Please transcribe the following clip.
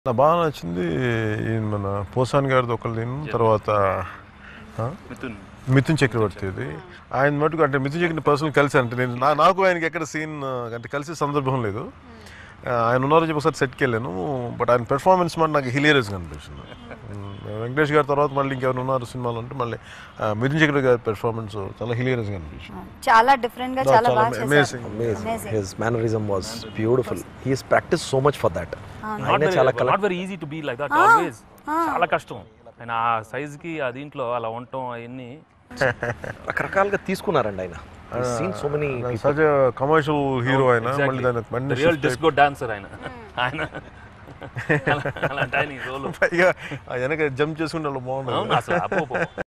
నాకు బాగా నచ్చింది ఈ మన పోసాన్ గారిది ఒకళ్ళు నేను తర్వాత ఆ? మిథున్ మిథున్ చక్రవర్తిది ఆయన మటుకు అంటే మిథున్ చక్రవర్తి పర్సనల్ కలిసి అంటే నేను నా- నాకు ఆయనకి ఎక్కడ సీన్ అంటే కలిసి సందర్భం లేదు ఆ, ఆయన ఉన్నారో చెప్పి ఒకసారి సెట్కి వెళ్ళాను బట్ ఆయన పెర్ఫార్మెన్స్ మాట నాకు హిలేరియస్గా అనిపించింది ఉమ్, వెంకటేష్ గారి తర్వాత మళ్ళీ ఇంకెవరు ఉన్నారు సినిమాలో అంటే మళ్ళీ ఆ, మిథున్ చక్రవర్తి గారి పెర్ఫార్మెన్స్ చాలా హిలేరియస్గా అనిపించింది చాలా డిఫరెంట్ గా చాలా బాగా చేశారు amazing Amazing. His mannerism was beautiful. He has practiced so much for that. Not ఆయనే వెరీ చాలా కల not very easy to be like that always చాలా కష్టం ఆయన ఆ సైజ్కి ఆ దీంట్లో అలా ఉండటం అవన్నీ రకరకాలుగా తీసుకున్నారండి ఆయన scene so many such commercial hero ఆయన మళ్ళీ దానికి మళ్ళీ రియల్ డిస్కో డాన్సర్ ఆయన ఆయన అలా- అలాంటి ఆయన ఈ రోల్ పైగా ఆ వెనక జంప్ చేసుకుంటే అలా బాగుండదు అవును అసలు అపో